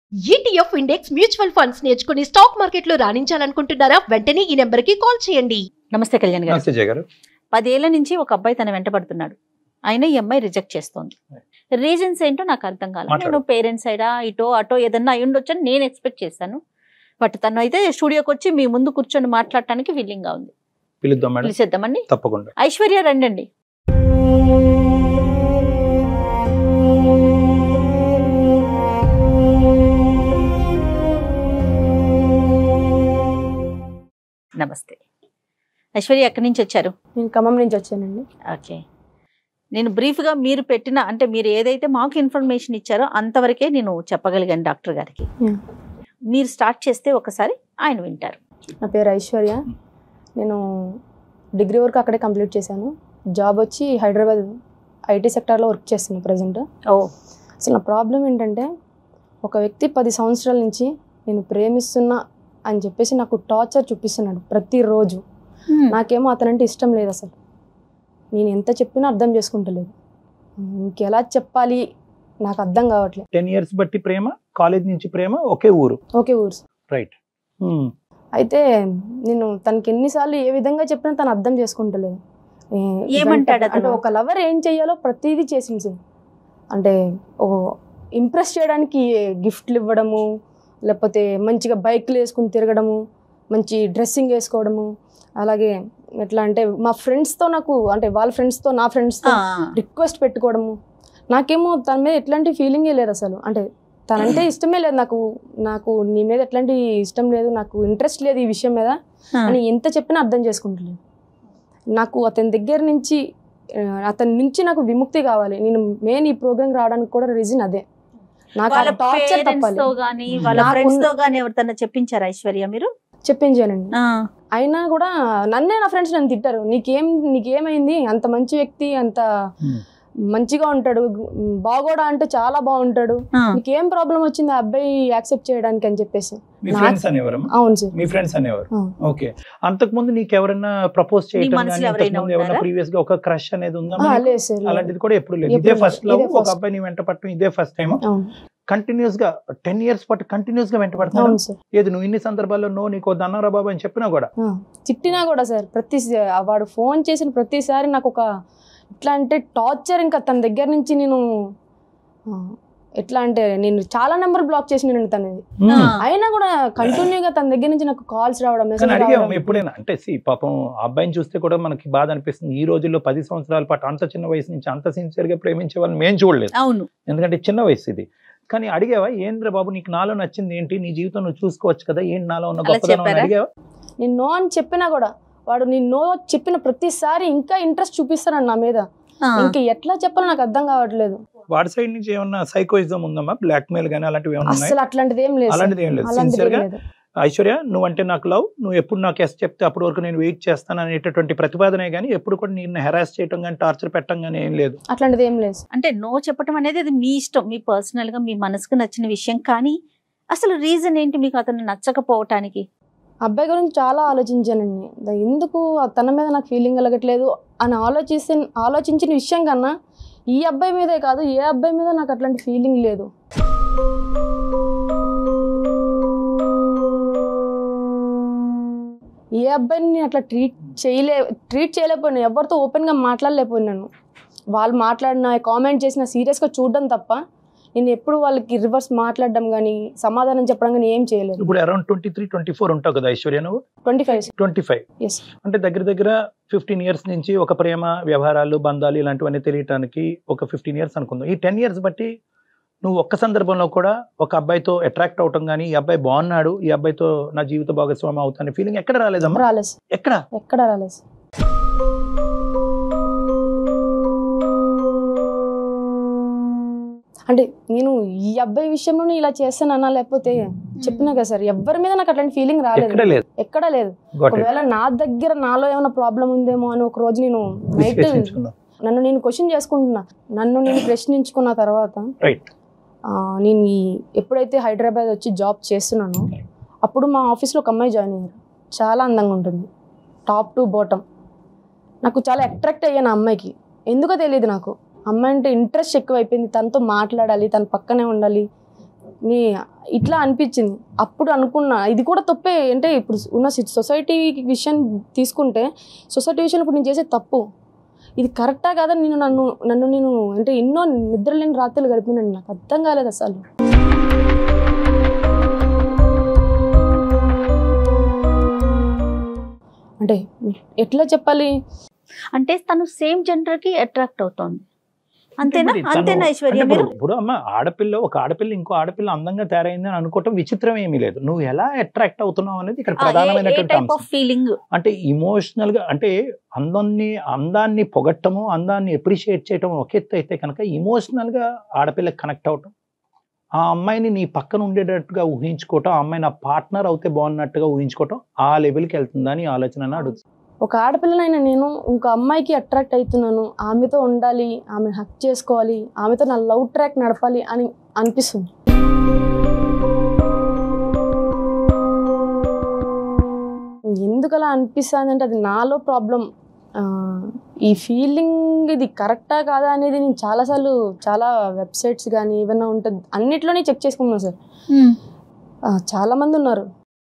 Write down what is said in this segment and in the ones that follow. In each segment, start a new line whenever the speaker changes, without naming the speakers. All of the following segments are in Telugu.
ఈటీఎఫ్ ఇండెక్స్ మ్యూచువల్ ఫండ్స్ నేర్చుకుని స్టాక్ మార్కెట్లో రాణించాలనుకుంటున్నారా వెంటనే ఈ నెంబర్కి కాల్ చేయండి
నమస్తే కళ్యాణ్ గారు
నమస్తే జయ గారు
పదేళ్ల నుంచి ఒక అబ్బాయి తన వెంట పడుతున్నాడు అయినా ఈ అమ్మాయి రిజెక్ట్ చేస్తోంది రీజన్స్ ఏంటో నాకు అర్థం కాలేదు
మాట్లాడు.
నేను పేరెంట్స్ సైడా ఇటో అటో ఏదన్నా అయి ఉండొచ్చు అని నేను ఎక్స్పెక్ట్ చేశాను బట్ తను అయితే స్టూడియోకి వచ్చి మీ ముందు కూర్చొని మాట్లాడటానికి willing గా ఉంది
పిలుద్దాం మేడం
పిలిచేద్దామండి
తప్పకుండా
ఐశ్వర్య రండండి నమస్తే ఐశ్వర్య ఎక్కడి నుంచి వచ్చారు
నేను ఖమ్మం నుంచి వచ్చానండి
ఓకే నేను బ్రీఫ్గా మీరు పెట్టిన అంటే మీరు ఏదైతే మాకు ఇన్ఫర్మేషన్ ఇచ్చారో అంతవరకే నేను చెప్పగలిగాను డాక్టర్ గారికి
Yeah.
మీరు స్టార్ట్ చేస్తే ఒకసారి ఆయన వింటారు
నా పేరు ఐశ్వర్య నేను డిగ్రీ వరకు అక్కడే కంప్లీట్ చేశాను జాబ్ వచ్చి హైదరాబాద్ ఐటీ సెక్టార్లో వర్క్ చేస్తున్నాను ప్రజెంట్
ఓ
అసలు నా ప్రాబ్లం ఏంటంటే ఒక వ్యక్తి పది సంవత్సరాల నుంచి నేను ప్రేమిస్తున్నా అని చెప్పేసి నాకు టార్చర్ చూపిస్తున్నాడు ప్రతిరోజు నాకేమో అతనంటే ఇష్టం లేదు అసలు నేను ఎంత చెప్పినా అర్థం చేసుకుంటలేదు ఇంకెలా చెప్పాలి నాకు అర్థం కావట్లేదు
టెన్ ఇయర్స్ బట్టి ప్రేమ కాలేజ్ నుంచి ప్రేమ ఒకే ఊరు
ఓకే ఊర్స్
రైట్
అయితే నేను తనకి ఎన్నిసార్లు ఏ విధంగా చెప్పినా తను అర్థం చేసుకుంటలేదు ఏ-
ఏమంటాడు
అంటే
అతను?
ఒక లవర్ ఏం చెయ్యాలో ప్రతిదీ చేసింది సార్. అంటే ఓ ఇంప్రెస్ చేయడానికి గిఫ్ట్లు ఇవ్వడము లేకపోతే మంచిగా బైక్లు వేసుకుని తిరగడము మంచి డ్రెస్సింగ్ వేసుకోవడము అలాగే ఎట్లా అంటే మా ఫ్రెండ్స్తో నాకు అంటే వాళ్ళ ఫ్రెండ్స్తో నా ఫ్రెండ్స్తో రిక్వెస్ట్ పెట్టుకోవడము నాకేమో తన మీద ఎట్లాంటి ఫీలింగే లేదు అసలు అంటే తనంటే ఇష్టమే లేదు నాకు నాకు నీ మీద ఎట్లాంటి ఇష్టం లేదు నాకు ఇంట్రెస్ట్ లేదు ఈ విషయం మీద అని ఎంత చెప్పినా అర్థం చేసుకుంటలేదు నాకు అతని దగ్గర నుంచి ఆ, అతని నుంచి నాకు విముక్తి కావాలి నేను మెయిన్ ఈ ప్రోగ్రామ్ రావడానికి కూడా రీజన్ అదే నాకు
వాళ్ళ
టార్చర్
పేరెంట్స్
తప్పాలి
తో గానీ వాళ్ళ
నాకు
ఫ్రెండ్స్ తో
ఉన్న-
గానీ ఎవరితోనా చెప్పించారా ఐశ్వర్య మీరు
చెప్పించానండి అయినా కూడా నన్నే నా ఫ్రెండ్స్ నన్ను తిట్టారు నీకేం నీకేమైంది అంత మంచి వ్యక్తి అంత మంచిగా ఉంటాడు బాగోడా అంటే చాలా బాగుంటాడు నీకేం ప్రాబ్లం వచ్చింది ఆ అబ్బాయి యాక్సెప్ట్ చేయడానికి అని చెప్పేసి
మీ
నా-
ఫ్రెండ్స్ అనేవారు
అవును సార్
మీ ఫ్రెండ్స్ అనేవారు
అవును.
ఓకే అంతకు ముందు నీకు ఎవరైనా ప్రపోజ్ చేయడం
మనసులో
కానీ
ఎవరైనా
ఇంతకు ముందు ఏమైనా
ఉన్నారా?
ప్రీవియస్ గా ఒక క్రష్ అనేది ఉందా
ఆ,
మీకు?
లేదు సార్ లేదు.
అలాంటిది కూడా ఎప్పుడు లేదు
ఎప్పుడు
ఇదే ఫస్ట్
లేదు.
లవ్
ఇదే
ఒక
first.
అబ్బాయి నీ వెంట పట్టడం ఇదే ఫస్ట్ టైం
అవును
కంటిన్యూస్ గా టెన్ ఇయర్స్ పాటు కంటిన్యూస్ గా వెంట పడుతున్నాను
అవును సార్
ఏది నువ్వు ఇన్ని సందర్భాల్లో నో నీకు దన్నారా బాబు అని చెప్పినా కూడా
ఆ, తిట్టినా కూడా సార్ ప్రతి ఆ వాడు ఫోన్ చేసిన ప్రతిసారి నాకు ఒక ఎట్లా అంటే టార్చర్ ఇంకా తన దగ్గర నుంచి నేను ఆ, ఎట్లా అంటే నేను చాలా నెంబర్ బ్లాక్ చేసిన తనది అయినా కూడా కంటిన్యూగా తన దగ్గర నుంచి నాకు కాల్స్ రావడం
కానీ
మెసేజ్
అడిగాము
రావడం
ఎప్పుడైనా అంటే సి పాపం ఆ అబ్బాయిని చూస్తే కూడా మనకి బాధ అనిపిస్తుంది ఈ రోజుల్లో పది సంవత్సరాల పాటు అంత చిన్న వయసు నుంచి అంత సిన్సియర్ గా ప్రేమించే వాళ్ళని మేము చూడలేదు
అవును
ఎందుకంటే చిన్న వయసు ఇది కానీ అడిగావా ఏంద్ర బాబు నీకు నాలో నచ్చింది ఏంటి నీ జీవితం నువ్వు చూసుకోవచ్చు కదా ఏంటి నాలో ఉన్న
అలా
గొప్పదనం అని
చెప్పారా?
అడిగావా
నేను నో అని చెప్పినా కూడా వాడు నేను నో చెప్పిన ప్రతిసారి ఇంకా ఇంట్రెస్ట్ చూపిస్తాడు నా మీద ఇంకా ఎట్లా చెప్పాలో నాకు అర్థం కావట్లేదు
వాడి సైడ్ నుంచి ఏమన్నా సైకోయిజం ఉందమ్మా బ్లాక్ మెయిల్ కానీ అలాంటివి ఏమన్నా ఉన్నాయి
అసలు అట్లాంటిది ఏం లేదు సార్.
అలాంటిది ఏం లేదు
అలాంటిది
సిన్సియర్
ఏం
గా
లేదు
ఐశ్వర్య నువ్వు అంటే నాకు లవ్ నువ్వు ఎప్పుడు నాకు ఎస్ చెప్తే అప్పటి వరకు నేను వెయిట్ చేస్తాను అనేటటువంటి ప్రతిపాదనే కానీ ఎప్పుడు కూడా నేను హెరాస్ చేయటం కానీ టార్చర్ పెట్టడం కానీ ఏం లేదు
అట్లాంటిది ఏం లేదు సార్.
అంటే నో చెప్పడం అనేది అది మీ ఇష్టం మీ పర్సనల్ గా మీ మనసుకు నచ్చిన విషయం కానీ అసలు రీజన్ ఏంటి మీకు అతను నచ్చకపోవటానికి
అబ్బాయి గురించి చాలా ఆలోచించానండి ద- ఎందుకు ఆ తన మీద నాకు ఫీలింగ్ కలగట్లేదు అని ఆలోచిస్తే ఆలోచించిన విషయం కన్నా ఈ అబ్బాయి మీదే కాదు ఏ అబ్బాయి మీద నాకు అట్లాంటి ఫీలింగ్ లేదు ఏ అబ్బాయిని నేను అట్లా ట్రీట్ చేయలే ట్రీట్ చేయలేకపోయినా ఎవరితో ఓపెన్గా మాట్లాడలేకపోయినాను వాళ్ళు మాట్లాడిన కామెంట్ చేసిన సీరియస్గా చూడడం తప్ప నేను ఎప్పుడు వాళ్ళకి రివర్స్ మాట్లాడడం కానీ సమాధానం చెప్పడం కానీ ఏం చేయలేదు
ఇప్పుడు around twenty three twenty four ఉంటావు కదా ఐశ్వర్య నువ్వు
twenty five
twenty five
yes
అంటే దగ్గర దగ్గర ఫిఫ్టీన్ ఇయర్స్ నుంచి ఒక ప్రేమ వ్యవహారాలు బంధాలు ఇలాంటివన్నీ తెలియటానికి ఒక ఫిఫ్టీన్ ఇయర్స్ అనుకుందాం ఈ టెన్ ఇయర్స్ బట్టి నువ్వు ఒక్క సందర్భంలో కూడా ఒక అబ్బాయితో అట్రాక్ట్ అవటం కానీ ఈ అబ్బాయి బాగున్నాడు ఈ అబ్బాయితో నా జీవిత భాగస్వామి అవుతానే ఫీలింగ్ ఎక్కడ రాలేదమ్మా
రాలేదు సార్.
ఎక్కడ
ఎక్కడ రాలేదు సార్. అంటే నేను ఈ అబ్బాయి విషయంలోనే ఇలా చేస్తానన్నా లేకపోతే చెప్పినా కదా సార్ ఎవరి మీద నాకు అట్లాంటి ఫీలింగ్ రాలేదు
ఎక్కడ లేదు
ఎక్కడ లేదు
Got it.
ఒకవేళ నా దగ్గర నాలో ఏమైనా ప్రాబ్లం ఉందేమో అని ఒక రోజు నేను నైట్
విశ్లేషించుకుందాం.
నన్ను నేను క్వశ్చన్ చేసుకుంటున్నా నన్ను నేను ప్రశ్నించుకున్న తర్వాత
Right.
ఆ, నేను ఈ ఎప్పుడైతే హైదరాబాద్ వచ్చి జాబ్ చేస్తున్నానో అప్పుడు మా ఆఫీస్లో ఒక అమ్మాయి జాయిన్ అయ్యారు చాలా అందంగా ఉంటుంది టాప్ టు బాటమ్ నాకు చాలా అట్రాక్ట్ అయ్యాను ఆ అమ్మాయికి ఎందుకో తెలియదు నాకు అమ్మాయి అంటే ఇంట్రెస్ట్ ఎక్కువ అయిపోయింది తనతో మాట్లాడాలి తన పక్కనే ఉండాలి నీ ఇట్లా అనిపించింది అప్పుడు అనుకున్నా ఇది కూడా తప్పే అంటే ఇప్పుడు ఉన్న సొసైటీ విషయం తీసుకుంటే సొసైటీ విషయంలో ఇప్పుడు నేను చేసే తప్పు ఇది కరెక్టా కాదా నేను నన్ను నన్ను నేను అంటే ఎన్నో నిద్రలేని రాత్రులు గడిపినాను నాకు అర్థం కాలేదు అసలు అంటే ఎట్లా చెప్పాలి
అంటే తను సేమ్ జెండర్ కి అట్రాక్ట్ అవుతోంది అంతేనా
మరి తను-
అంతేనా ఐశ్వర్య
అంటే
మీరు
ఇప్పుడు- ఇప్పుడు అమ్మ ఆడపిల్ల ఒక ఆడపిల్ల ఇంకో ఆడపిల్ల అందంగా తయారైంది అని అనుకోవటం విచిత్రం ఏమీ లేదు నువ్వు ఎలా అట్రాక్ట్ అవుతున్నావు అనేది ఇక్కడ ప్రధానమైనటువంటి
టైప్
అంశం
ఆఫ్ ఫీలింగ్
అంటే ఇమోషనల్ గా అంటే అందాన్ని అందాన్ని పొగట్టము అందాన్ని ఎప్రిషియేట్ చేయటం ఒక ఎత్తు అయితే కనుక ఇమోషనల్ గా ఆడపిల్లకి కనెక్ట్ అవటం ఆ అమ్మాయిని నీ పక్కన ఉండేటట్టుగా ఊహించుకోవటం ఆ అమ్మాయి నా పార్ట్నర్ అవుతే బాగున్నట్టుగా ఊహించుకోవటం ఆ లెవెల్కి వెళ్తుందా అని ఆలోచన అడుగుతుంది
ఒక ఆడపిల్లనైనా నేను ఇంకో అమ్మాయికి అట్రాక్ట్ అవుతున్నాను ఆమెతో ఉండాలి ఆమె హక్ చేసుకోవాలి ఆమెతో నా లవ్ ట్రాక్ నడపాలి అని అనిపిస్తుంది ఎందుకు అలా అనిపిస్తుంది అంటే అది నాలో ప్రాబ్లం ఈ ఫీలింగ్ ఇది కరెక్టా కాదా అనేది నేను చాలాసార్లు చాలా వెబ్సైట్స్ కానీ ఏమైనా ఉంటుంది అన్నిట్లోనే చెక్ చేసుకున్నాను సార్ ఆ, చాలా మంది ఉన్నారు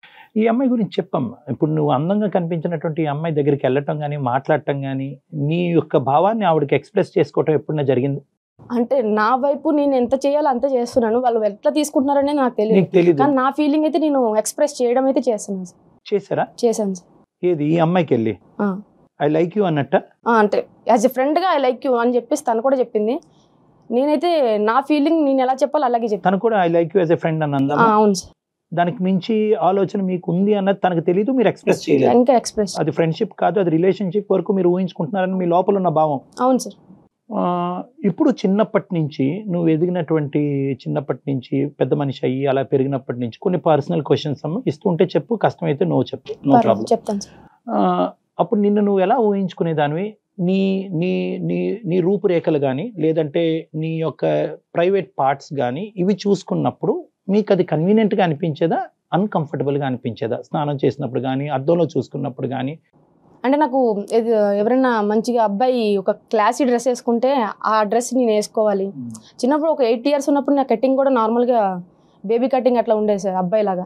ఈ అమ్మాయి గురించి చెప్పమ్మా ఇప్పుడు నువ్వు అందంగా కనిపించినటువంటి ఈ అమ్మాయి దగ్గరికి వెళ్ళటం కానీ మాట్లాడటం కానీ నీ యొక్క భావాన్ని ఆవిడకి ఎక్స్ప్రెస్ చేసుకోవటం ఎప్పుడైనా జరిగింది
అంటే నా వైపు నేను ఎంత చేయాలో అంత చేస్తున్నాను వాళ్ళు ఎట్లా తీసుకుంటున్నారనే నాకు తెలియదు
నీకు తెలీదు
కానీ నా ఫీలింగ్ అయితే నేను ఎక్స్ప్రెస్ చేయడం అయితే చేస్తున్నాను సార్
చేశారా
చేశాను సార్
ఏది ఈ అమ్మాయికి వెళ్ళి
ఆ.
ఐ లైక్ యూ అన్నట్ట
ఆ, అంటే యాజ్ ఎ ఫ్రెండ్గా ఐ లైక్ యూ అని చెప్పేసి తను కూడా చెప్పింది నేనైతే నా ఫీలింగ్ నేను ఎలా చెప్పాలో అలాగే చెప్పాను
తను కూడా I like you as a friend అని అందా
ఆ, అవును సార్
దానికి మించి ఆలోచన మీకు ఉంది అన్నది తనకు తెలియదు మీరు ఎక్స్ప్రెస్ చేయలేదు
ఇంకా ఎక్స్ప్రెస్
అది ఫ్రెండ్షిప్ కాదు అది రిలేషన్షిప్ వరకు మీరు ఊహించుకుంటున్నారని మీ లోపల ఉన్న భావం
అవును సార్
ఆ, ఇప్పుడు చిన్నప్పటి నుంచి నువ్వు ఎదిగినటువంటి చిన్నప్పటి నుంచి పెద్ద మనిషి అయ్యి అలా పెరిగినప్పటి నుంచి కొన్ని పర్సనల్ క్వశ్చన్స్ అమ్మ ఇస్తుంటే చెప్పు కష్టమైతే నో చెప్పు నో
పర్వాలేదు,
ప్రాబ్లం
చెప్తాను సార్
అప్పుడు నిన్ను నువ్వు ఎలా ఊహించుకునేదానివి నీ నీ నీ నీ రూపురేఖలు కానీ లేదంటే నీ యొక్క ప్రైవేట్ పార్ట్స్ కానీ ఇవి చూసుకున్నప్పుడు మీకు అది కన్వీనియంట్గా అనిపించేదా అన్కంఫర్టబుల్గా అనిపించేదా స్నానం చేసినప్పుడు కానీ అద్దంలో చూసుకున్నప్పుడు కానీ
అంటే నాకు ఇది ఎవరైనా మంచిగా అబ్బాయి ఒక క్లాసీ డ్రెస్ వేసుకుంటే ఆ డ్రెస్ నేను వేసుకోవాలి చిన్నప్పుడు ఒక ఎయిట్ ఇయర్స్ ఉన్నప్పుడు నా కటింగ్ కూడా నార్మల్గా బేబీ కటింగ్ అట్లా ఉండేది సార్ అబ్బాయి లాగా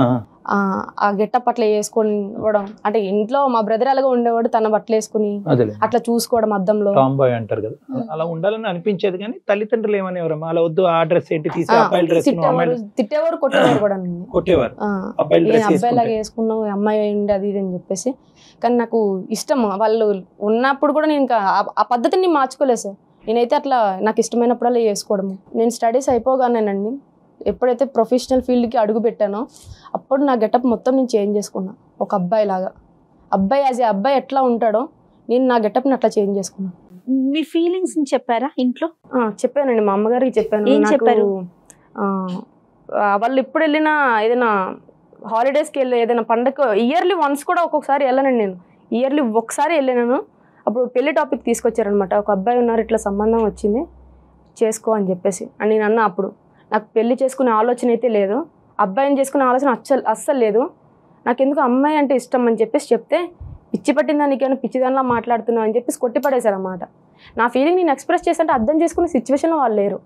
ఆ, ఆ గెట్టప్ అట్లా వేసుకోవడం అంటే ఇంట్లో మా బ్రదర్ అలాగా ఉండేవాడు తన బట్టలు వేసుకుని
అదే
అట్లా చూసుకోవడం అద్దంలో
టామ్ బాయ్ అంటారు కదా అలా ఉండాలని అనిపించేది కానీ తల్లిదండ్రులు ఏమనేవారమ్మా అలా వద్దు ఆ డ్రెస్ ఏంటి తీసి
ఆ,
అబ్బాయిల డ్రెస్
తిట్టేవారు
అమ్మాయిలు
తిట్టేవారు కొట్టేవారు కూడా నన్ను.
కొట్టేవారు
ఆ,
అబ్బాయిల
నేను
డ్రెస్
అబ్బాయి లాగా వేసుకున్నావు ఈ అమ్మాయి అయ్యింది అది ఇది అని చెప్పేసి కానీ నాకు ఇష్టం వాళ్ళు ఉన్నప్పుడు కూడా నేను ఇంకా ఆ- ఆ పద్ధతిని నేను మార్చుకోలేదు సార్ నేనైతే అట్లా నాకు ఇష్టమైనప్పుడల్లా వేసుకోవడము నేను స్టడీస్ అయిపోగానేనండి ఎప్పుడైతే ప్రొఫెషనల్ ఫీల్డ్కి అడుగు పెట్టానో అప్పుడు నా గెటప్ మొత్తం నేను చేంజ్ చేసుకున్నా ఒక అబ్బాయి లాగా అబ్బాయి యాజ్ ఏ అబ్బాయి ఎట్లా ఉంటాడో నేను నా గెటప్ని అట్లా చేంజ్ చేసుకున్నాను
మీ ఫీలింగ్స్ ని చెప్పారా ఇంట్లో
ఆ, చెప్పానండి మా అమ్మగారికి చెప్పాను
ఏం
నాకు,
చెప్పారు?
ఆ, ఆ, వాళ్ళు ఎప్పుడు వెళ్ళినా ఏదైనా హాలిడేస్కి వెళ్ళి ఏదైనా పండగ ఇయర్లీ వన్స్ కూడా ఒక్కొక్కసారి వెళ్ళానండి నేను ఇయర్లీ ఒకసారి వెళ్ళాను అప్పుడు పెళ్లి టాపిక్ తీసుకొచ్చారనమాట ఒక అబ్బాయి ఉన్నారు ఇట్లా సంబంధం వచ్చింది చేసుకో అని చెప్పేసి అని నేను అన్న అప్పుడు నాకు పెళ్లి చేసుకునే ఆలోచన అయితే లేదు అబ్బాయిని చేసుకునే ఆలోచన అస్సలు అస్సలు లేదు నాకు ఎందుకు అమ్మాయి అంటే ఇష్టం అని చెప్పేసి చెప్తే పిచ్చి పట్టిందా నీకేమైనా పిచ్చిదానిలా మాట్లాడుతున్నావు అని చెప్పేసి కొట్టి పడేశారన్నమాట నా ఫీలింగ్ నేను ఎక్స్ప్రెస్ చేస్తుంటే అర్థం చేసుకునే సిచ్యువేషన్లో వాళ్ళు లేరు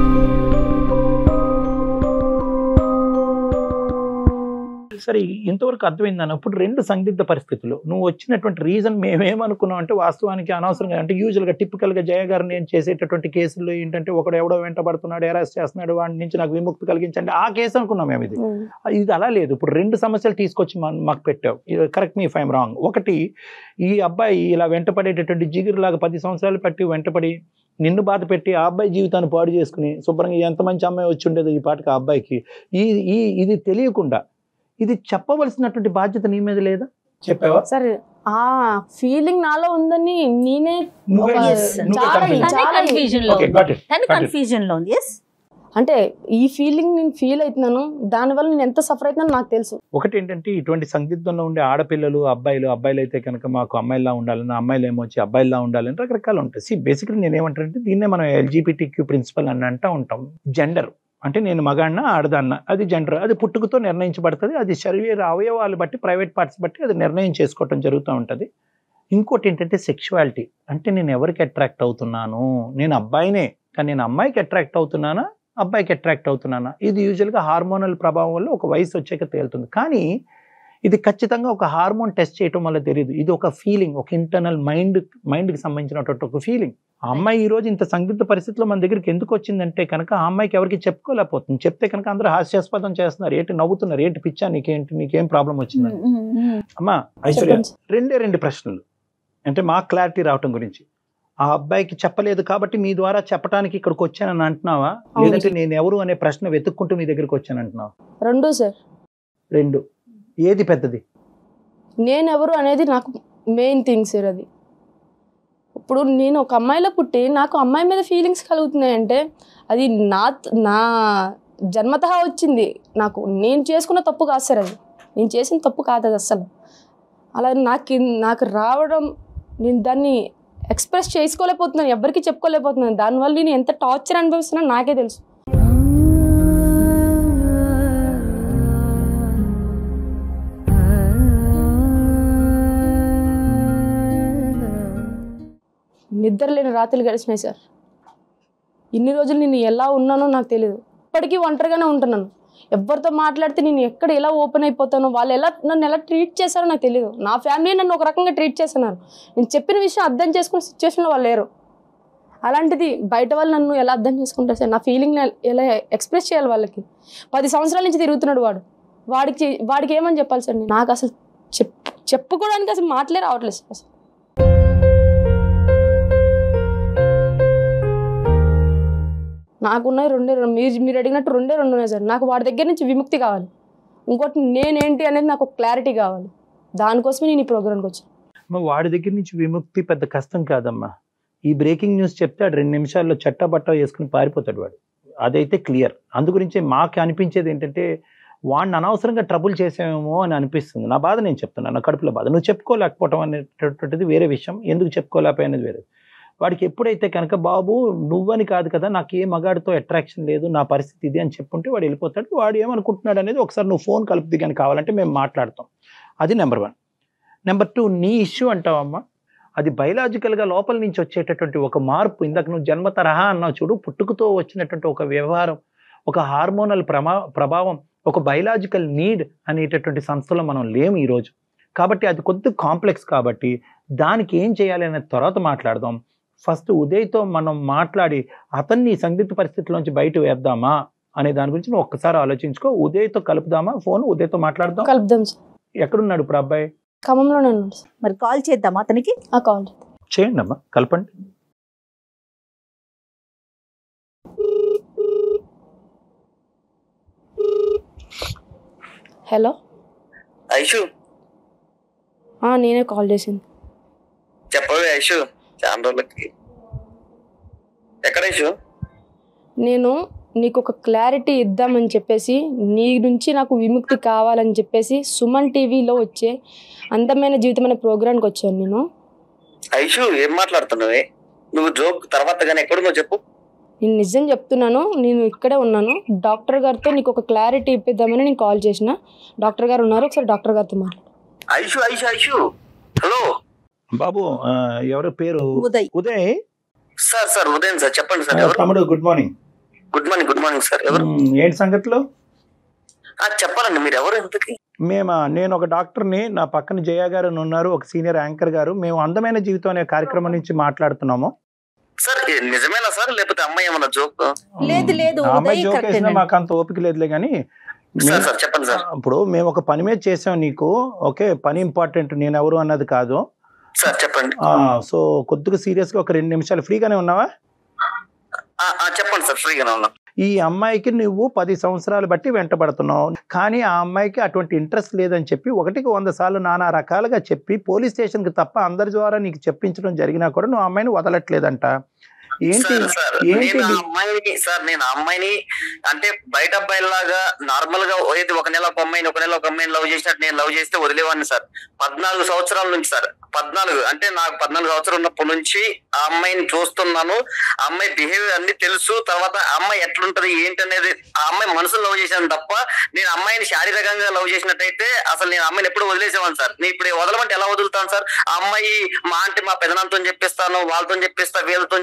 సరే ఇంతవరకు అర్థమైందని ఇప్పుడు రెండు సందిగ్ధ పరిస్థితులు నువ్వు వచ్చినటువంటి రీజన్ మేమేమనుకున్నాం అంటే వాస్తవానికి అనవసరంగా అంటే యూజువల్గా టిపికల్గా జయ గారు నేను చేసేటటువంటి కేసుల్లో ఏంటంటే ఒకడు ఎవడో వెంటబడుతున్నాడు అరెస్ట్ చేస్తున్నాడు వాడి నుంచి నాకు విముక్తి కలిగించండి ఆ కేసు అనుకున్నాం మేము ఇది ఇది అలా లేదు ఇప్పుడు రెండు సమస్యలు తీసుకొచ్చి మా- మాకు పెట్టావు కరెక్ట్ మీ ఫైమ్ రాంగ్ ఒకటి ఈ అబ్బాయి ఇలా వెంటపడేటటువంటి జిగురులాగా పది సంవత్సరాలు పట్టి వెంటపడి నిన్ను బాధ పెట్టి ఆ అబ్బాయి జీవితాన్ని పాడు చేసుకుని శుభ్రంగా ఎంత మంచి అమ్మాయి వచ్చి ఉండేది ఈ పాటికి ఆ అబ్బాయికి ఈ ఈ ఇది తెలియకుండా ఇది చెప్పవలసినటువంటి బాధ్యత నీ మీద లేదా చెప్పావా
సరే ఆ ఫీలింగ్ నాలో ఉందని నేనే
నువ్వే-
ఒక-
Yes.
నువ్వే
చాలా
confused.
తనే
చాలా
కన్ఫ్యూజన్ లో
Okay,
ఉంది.
got it,
తను
got it.
కన్ఫ్యూజన్ లో ఉంది ఎస్
అంటే ఈ ఫీలింగ్ నేను ఫీల్ అవుతున్నాను దానివల్ల నేను ఎంత సఫర్ అవుతున్నాను నాకు తెలుసు
ఒకటి ఏంటంటే ఇటువంటి సందిగ్ధంలో ఉండే ఆడపిల్లలు అబ్బాయిలు అబ్బాయిలు అయితే కనుక మాకు అమ్మాయిలా ఉండాలని అమ్మాయిలు ఏమో వచ్చి అబ్బాయిలా ఉండాలని రకరకాలు ఉంటాయి సి బేసిక్లీ నేను ఏమంటానంటే దీన్నే మనం ఎల్జీబీటీ క్యూ ప్రిన్సిపల్ అని అంటూ ఉంటాం జెండర్ అంటే నేను మగాడిన ఆడదాన్న అది జెండర్ అది పుట్టుకతో నిర్ణయించబడుతుంది అది శరీర అవయవాలు బట్టి ప్రైవేట్ పార్ట్స్ బట్టి అది నిర్ణయం చేసుకోవటం జరుగుతూ ఉంటుంది ఇంకోటి ఏంటంటే సెక్షువాలిటీ అంటే నేను ఎవరికి అట్రాక్ట్ అవుతున్నాను నేను అబ్బాయినే కానీ నేను అమ్మాయికి అట్రాక్ట్ అవుతున్నానా అబ్బాయికి అట్రాక్ట్ అవుతున్నానా ఇది యూజువల్గా హార్మోనల్ ప్రభావం వల్ల ఒక వయసు వచ్చాక తేలుతుంది కానీ ఇది ఖచ్చితంగా ఒక హార్మోన్ టెస్ట్ చేయటం వల్ల తెలియదు ఇది ఒక ఫీలింగ్ ఒక ఇంటర్నల్ మైండ్ మైండ్కి సంబంధించినటువంటి ఒక ఫీలింగ్ ఆ అమ్మాయి ఈ రోజు ఇంత సందిగ్ధ పరిస్థితిలో మన దగ్గరికి ఎందుకు వచ్చిందంటే కనుక ఆ అమ్మాయికి ఎవరికి చెప్పుకోలేకపోతుంది చెప్తే కనుక అందరూ హాస్యాస్పదం చేస్తున్నారు ఏంటి నవ్వుతున్నారు ఏంటి పిచ్చా నీకేంటి నీకేం ప్రాబ్లం వచ్చిందని అమ్మా ఐశ్వర్య
చెప్పండి సార్.
రెండే రెండు ప్రశ్నలు అంటే మా క్లారిటీ రావటం గురించి ఆ అబ్బాయికి చెప్పలేదు కాబట్టి మీ ద్వారా చెప్పడానికి ఇక్కడికి వచ్చానని అంటున్నావా
అవును
లేదంటే నేను ఎవరు అనే ప్రశ్న వెతుక్కుంటూ మీ దగ్గరికి వచ్చాను అంటున్నావా
రెండు సార్
రెండు ఏది పెద్దది
నేను ఎవరు అనేది నాకు మెయిన్ థింగ్ సార్ అది ఇప్పుడు నేను ఒక అమ్మాయిలో పుట్టి నాకు అమ్మాయి మీద ఫీలింగ్స్ కలుగుతున్నాయంటే అది నా నా జన్మతహా వచ్చింది నాకు నేను చేసుకున్న తప్పు కాదు సార్ అది నేను చేసిన తప్పు కాదు అది అస్సలు అలా నాకు నాకు రావడం నేను దాన్ని ఎక్స్ప్రెస్ చేసుకోలేకపోతున్నాను ఎవరికి చెప్పుకోలేకపోతున్నాను దానివల్ల నేను ఎంత టార్చర్ అనుభవిస్తున్నానో నాకే తెలుసు నిద్ర లేని రాత్రులు గడిచినాయి సార్ ఇన్ని రోజులు నేను ఎలా ఉన్నానో నాకు తెలియదు ఇప్పటికీ ఒంటరిగానే ఉంటున్నాను ఎవరితో మాట్లాడితే నేను ఎక్కడ ఎలా ఓపెన్ అయిపోతానో వాళ్ళు ఎలా నన్ను ఎలా ట్రీట్ చేశారో నాకు తెలియదు నా ఫ్యామిలీ నన్ను ఒక రకంగా ట్రీట్ చేస్తున్నారు నేను చెప్పిన విషయం అర్థం చేసుకునే సిచ్యువేషన్లో వాళ్ళు లేరు అలాంటిది బయట వాళ్ళు నన్ను ఎలా అర్థం చేసుకుంటారు సార్ నా ఫీలింగ్ ఎలా ఎక్స్ప్రెస్ చేయాలి వాళ్ళకి పది సంవత్సరాల నుంచి తిరుగుతున్నాడు వాడు వాడికి వాడికి ఏమని చెప్పాలి సార్ నేను నాకు అసలు చెప్ చెప్పుకోవడానికి అసలు మాటలే రావట్లేదు సార్ అసలు నాకున్నాయి రెండే రెండు మీరు మీరు అడిగినట్టు రెండే రెండు ఉన్నాయి సార్ నాకు వాడి దగ్గర నుంచి విముక్తి కావాలి ఇంకోటి నేనేంటి అనేది నాకు క్లారిటీ కావాలి దానికోసమే నేను ఈ ప్రోగ్రామ్కి వచ్చాను
అమ్మ, వాడి దగ్గర నుంచి విముక్తి పెద్ద కష్టం కాదమ్మా ఈ బ్రేకింగ్ న్యూస్ చెప్తే ఆడు రెండు నిమిషాల్లో చట్టా బట్ట వేసుకుని పారిపోతాడు వాడు అదైతే క్లియర్ అందు గురించి మాకు అనిపించేది ఏంటంటే వాడిని అనవసరంగా ట్రబుల్ చేసామేమో అని అనిపిస్తుంది నా బాధ నేను చెప్తున్నాను నా కడుపులో బాధ నువ్వు చెప్పుకోలేకపోవటం అనేటటువంటిది వేరే విషయం ఎందుకు చెప్పుకోలేకపోయినది వేరే వాడికి ఎప్పుడైతే కనుక బాబు నువ్వని కాదు కదా నాకు ఏ మగాడితో అట్రాక్షన్ లేదు నా పరిస్థితి ఇది అని చెప్పుంటే వాడు వెళ్ళిపోతాడు వాడు ఏమనుకుంటున్నాడు అనేది ఒకసారి నువ్వు ఫోన్ కలుపుది కానీ కావాలంటే మేము మాట్లాడతాం అది నెంబర్ వన్ నెంబర్ టూ నీ ఇష్యూ అంటావమ్మా అది బయలాజికల్గా లోపల నుంచి వచ్చేటటువంటి ఒక మార్పు ఇందాక నువ్వు జన్మ తరహా అన్నావు చూడు పుట్టుకతో వచ్చినటువంటి ఒక వ్యవహారం ఒక హార్మోనల్ ప్రమా ప్రభావం ఒక బయలాజికల్ నీడ్ అనేటటువంటి సంస్థలో మనం లేము ఈరోజు కాబట్టి అది కొద్ది కాంప్లెక్స్ కాబట్టి దానికి ఏం చేయాలి అనే తర్వాత మాట్లాడదాం ఫస్ట్ ఉదయ్తో మనం మాట్లాడి అతన్ని ఈ సందిగ్ధ పరిస్థితిలోంచి బయట వేద్దామా అనే దాని గురించి నువ్వు ఒక్కసారి ఆలోచించుకో ఉదయ్తో కలుపుదామా ఫోన్ ఉదయ్తో మాట్లాడదాం
కలుపుదాం సార్
ఎక్కడున్నాడు ఇప్పుడు అబ్బాయి
ఖమ్మంలోనే ఉన్నాడు సార్
మరి కాల్ చేద్దామా అతనికి
ఆ కాల్
చేయండి అమ్మా కలపండి
హలో
ఐషు
ఆ, నేనే కాల్ చేసింది
చెప్పవే ఐషు చాలా రోజులకి ఎక్కడ ఐషు
నేను నీకు ఒక క్లారిటీ ఇద్దామని చెప్పేసి నీ నుంచి నాకు విముక్తి కావాలని చెప్పేసి సుమన్ టీవీలో వచ్చే అందమైన జీవితం అనే ప్రోగ్రామ్కి వచ్చాను నేను
ఐషు ఏం మాట్లాడుతున్నావే నువ్వు జోక్ తర్వాత కానీ ఎక్కడున్నావు చెప్పు
నేను నిజం చెప్తున్నాను నేను ఇక్కడే ఉన్నాను డాక్టర్ గారితో నీకు ఒక క్లారిటీ ఇప్పిద్దామని నేను కాల్ చేసిన డాక్టర్ గారు ఉన్నారు ఒకసారి డాక్టర్ గారితో మాట్లాడు
ఐషు ఐషు ఐషు హలో
బాబు ఆ, ఎవరి పేరు
ఉదయ్
ఉదయ్
సార్ సార్ ఉదయం సార్ చెప్పండి సార్ ఎవరు
తమ్ముడు good morning
good morning good morning sir ఎవరు
మ్, ఏంటి సంగతిలో
ఆ, చెప్పాలండి మీరు ఎవరు ఇంతకి
మేము నేను ఒక డాక్టర్ని నా పక్కన జయ గారు అని ఉన్నారు ఒక సీనియర్ యాంకర్ గారు మేము అందమైన జీవితం అనే కార్యక్రమం నుంచి మాట్లాడుతున్నాము
సార్ ఏ, నిజమేనా సార్ లేకపోతే అమ్మాయి ఏమన్నా జోక్
లేదు లేదు
ఆ అమ్మాయి
ఉదయ్
జోక్
కరెక్ట్
వేసినా మాకు అంత ఓపిక లేదులే కానీ
సార్ సార్ చెప్పండి సార్
ఇప్పుడు మేము ఒక పని మీద చేసాం నీకు ఓకే పని ఇంపార్టెంట్ నేను ఎవరు అన్నది కాదు
సార్ చెప్పండి
ఆ, సో కొద్దిగా సీరియస్ గా ఒక రెండు నిమిషాలు ఫ్రీగానే ఉన్నావా
ఆ, ఆ, చెప్పండి సార్ ఫ్రీగానే ఉన్నా
ఈ అమ్మాయికి నువ్వు పది సంవత్సరాలు బట్టి వెంటబడుతున్నావు కానీ ఆ అమ్మాయికి అటువంటి ఇంట్రెస్ట్ లేదని చెప్పి ఒకటికి వంద సార్లు నానా రకాలుగా చెప్పి పోలీస్ స్టేషన్కి తప్ప అందరి ద్వారా నీకు చెప్పించడం జరిగినా కూడా నువ్వు ఆ అమ్మాయిని వదలట్లేదంట ఏంటి
సార్ సార్
ఏంటి
నేను ఆ
ఇది?
అమ్మాయిని సార్ నేను ఆ అమ్మాయిని అంటే బయట అబ్బాయిలాగా నార్మల్ గా ఏది ఒక నెల ఒక అమ్మాయిని ఒక నెల ఒక అమ్మాయిని లవ్ చేసినట్టు నేను లవ్ చేస్తే వదిలేవాడిని సార్ పద్నాలుగు సంవత్సరాల నుంచి సార్ పద్నాలుగు అంటే నాకు పద్నాలుగు సంవత్సరాలు ఉన్నప్పటి నుంచి ఆ అమ్మాయిని చూస్తున్నాను ఆ అమ్మాయి బిహేవియర్ అన్ని తెలుసు తర్వాత ఆ అమ్మాయి ఎట్లుంటది ఏంటనేది ఆ అమ్మాయి మనసులో లవ్ చేశాను తప్ప నేను అమ్మాయిని శారీరకంగా లవ్ చేసినట్టయితే అసలు నేను అమ్మాయిని ఎప్పుడు వదిలేసేవాను సార్ నేను ఇప్పుడు వదలమంటే ఎలా వదులుతాను సార్ ఆ అమ్మాయి మా అంటే మా పెదనాంతో చెప్పిస్తాను వాళ్ళతో చెప్పిస్తా వీళ్ళతో చెప్పిస్తాను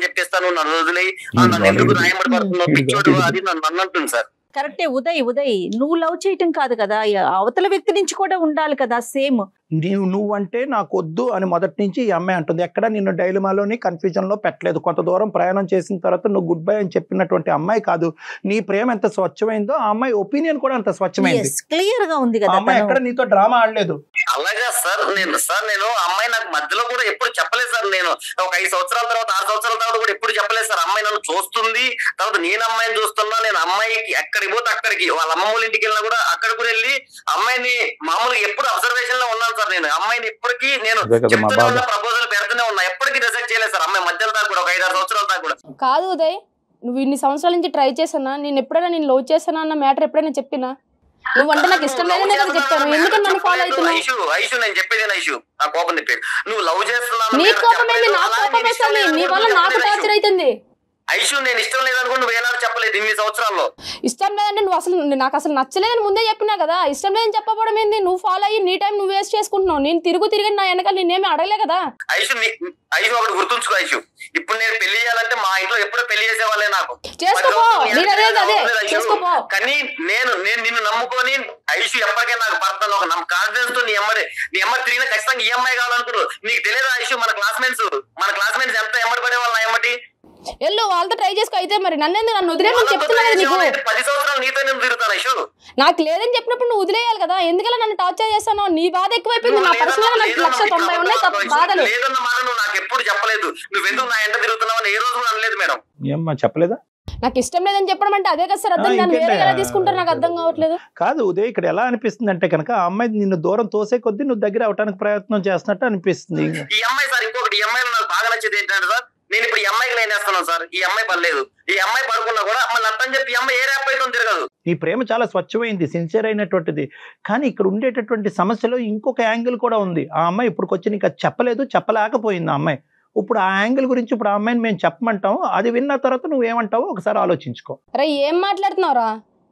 చెప్తాను నన్ను వదిలేయి ఆ, నన్ను ఎందుకు రాయమడి పడుతున్నావు
Hmm.
పిచ్చోడు అది నన్ను అన్నంటుంది సార్
కరెక్టే ఉదయ్ ఉదయ్ నువ్వు లవ్ చేయటం కాదు కదా అవతల వ్యక్తి నుంచి కూడా ఉండాలి కదా సేమ్
నీవు నువ్వంటే నాకు వద్దు అని మొదటి నుంచి ఈ అమ్మాయి అంటుంది ఎక్కడ నిన్ను డైలమాలోని కన్ఫ్యూజన్ లో పెట్టలేదు కొంత దూరం ప్రయాణం చేసిన తర్వాత నువ్వు గుడ్ బై అని చెప్పినటువంటి అమ్మాయి కాదు నీ ప్రేమ ఎంత స్వచ్ఛమైందో ఆ అమ్మాయి ఒపీనియన్ కూడా అంత స్వచ్ఛమైంది
క్లియర్ గా ఉంది
ఆ
కదా
అమ్మాయి
తను.
ఎక్కడ నీతో డ్రామా ఆడలేదు
అలాగా సార్ నేను సార్ నేను అమ్మాయి నాకు మధ్యలో కూడా ఎప్పుడు చెప్పలేదు సార్ నేను ఒక ఐదు సంవత్సరాల తర్వాత ఆరు సంవత్సరాల తర్వాత కూడా ఎప్పుడు చెప్పలేదు సార్ అమ్మాయి నన్ను చూస్తుంది తర్వాత నేను అమ్మాయిని చూస్తున్నా నేను అమ్మాయికి ఎక్కడికి పోతే అక్కడికి వాళ్ళ అమ్మమ్మ వాళ్ళ ఇంటికి వెళ్ళినా కూడా అక్కడ కూడా వెళ్ళి అమ్మాయిని మామూలుగా ఎప్పుడు అబ్జర్వేషన్ లో ఉన్నాను సార్ నేను అమ్మాయిని ఇప్పటికీ నేను
అదే కదా మా
చెప్తూనే
బాధ.
ఉన్నా ప్రపోజల్ పెడుతూనే ఉన్నా ఎప్పటికీ రిజెక్ట్ చేయలేదు సార్ అమ్మాయి మధ్యలో దాకా కూడా ఒక ఐదు ఆరు సంవత్సరాల దాకా కూడా
కాదు ఉదయ్ నువ్వు ఇన్ని సంవత్సరాల నుంచి ట్రై చేసానా నేను ఎప్పుడైనా నేను లవ్ చేశానా అన్న మ్యాటర్ ఎప్పుడైనా చెప్పినా నువ్వంటే నాకు ఇష్టం లేదనే కదా చెప్పాను ఎందుకని నన్ను ఫాలో అవుతున్నావు
ఐషు ఐషు నేను చెప్పేది ఐషు నా కోపం చెప్పేది నువ్వు లవ్ చేస్తున్నాను
నీ
నేను
కోపం ఏంది
చెప్పలేదు.
నా
అలా
కోపం
నేను ఇష్టం
వస్తుంది నీ
లేదనుకుంటే
వల్ల నాకు
చెప్పలేదు ఐషు.
టార్చర్ అవుతుంది
ఐషు నేను ఇష్టం లేదనుకుని నువ్వు ఏనాడు చెప్పలేదు ఇన్ని సంవత్సరాల్లో
ఇష్టం లేదంటే నువ్వు అసలు నాకు అసలు నచ్చలేదని ముందే చెప్పినా కదా ఇష్టం లేదని చెప్పబడం ఏంది నువ్వు ఫాలో అయ్యి నీ టైం నువ్వు వేస్ట్ చేసుకుంటున్నావు నేను తిరుగు తిరిగి నా వెనకాల నేనేమి అడగలే కదా
ఐషు నీ- ఐషు ఒకటి గుర్తుంచుకో ఐషు ఇప్పుడు నేను పెళ్లి చేయాలంటే మా ఇంట్లో ఎప్పుడో పెళ్లి చేసేవాళ్ళే నాకు
చేసుకోపో
మరి
నేను అదే అదే
అవసరం లేదు ఐషు.
చేసుకోపో
కానీ నేను నేను నిన్ను నమ్ముకొని ఐషు ఎప్పటికైనా నాకు పడతాను ఒక నమ్మ కాన్ఫిడెన్స్ తో నీ అమ్మడి నీ అమ్మ తిరిగిన ఖచ్చితంగా ఈఎంఐ కావాలనుకున్నావు నీకు తెలియదు ఐషు మన క్లాస్మేట్స్ మన క్లాస్మేట్స్ ఎంత ఎమ్మడి పడే వాళ్ళ ఎమ్మటి
వెళ్ళు వాళ్ళతో ట్రై చేసుకో అయితే మరి నన్ను ఎందుకు నన్ను వదిలేమని చెప్తున్నా కదా నీకు
పది సంవత్సరాలు నీతో నేను తిరుగుతాను ఐషు
నాకు లేదని చెప్పినప్పుడు నువ్వు వదిలేయాలి కదా ఎందుకలా నన్ను టార్చర్ చేస్తాను నీ బాధ ఎక్కువైపోయింది నా పర్సనల్ నాకు లక్ష తొంభై ఉన్నాయి తప్ప బాధలు
లేదన్న మాట నువ్వు నాకు ఎప్పుడు చెప్పలేదు నువ్వెందుకు నా ఎంట తిరుగుతున్నావు అని ఏ రోజు కూడా అనలేదు మేడం
ఏమ్మా చెప్పలేదా
నాకు ఇష్టం లేదని చెప్పడం అంటే అదే కదా సార్ అర్థం
ఆ,
దాన్ని వేరే
ఇంకేంటి?
ఎలా తీసుకుంటారు నాకు అర్థం కావట్లేదు
కాదు ఉదయ్ ఇక్కడ ఎలా అనిపిస్తుంది అంటే కనుక ఆ అమ్మాయి నిన్ను దూరం తోసే కొద్దీ నువ్వు దగ్గర అవడానికి ప్రయత్నం చేస్తున్నట్టు అనిపిస్తుంది
ఈ అమ్మాయి సార్ ఇంకొకటి ఈ అమ్మాయిలో నాకు బాగా నచ్చేది ఏంటంటే సార్ నేను ఇప్పుడు ఈ అమ్మాయికి నేను వేస్తున్నాను సార్ ఈ అమ్మాయి పర్లేదు ఈ అమ్మాయి పడుకున్నా కూడా మళ్ళీ అర్థం చెప్పి ఈ అమ్మాయి ఏ ర్యాప్ అయితే తిరగదు
నీ ప్రేమ చాలా స్వచ్ఛమైంది సిన్సియర్ అయినటువంటిది కానీ ఇక్కడ ఉండేటటువంటి సమస్యలో ఇంకొక యాంగిల్ కూడా ఉంది ఆ అమ్మాయి ఇప్పుడు వచ్చి నీకు అది చెప్పలేదు చెప్పలేకపోయింది ఆ అమ్మాయి ఇప్పుడు ఆ యాంగిల్ గురించి ఇప్పుడు ఆ అమ్మాయిని మేము చెప్పమంటాం అది విన్న తర్వాత నువ్వు ఏమంటావో ఒకసారి ఆలోచించుకో
అరే ఏం మాట్లాడుతున్నావురా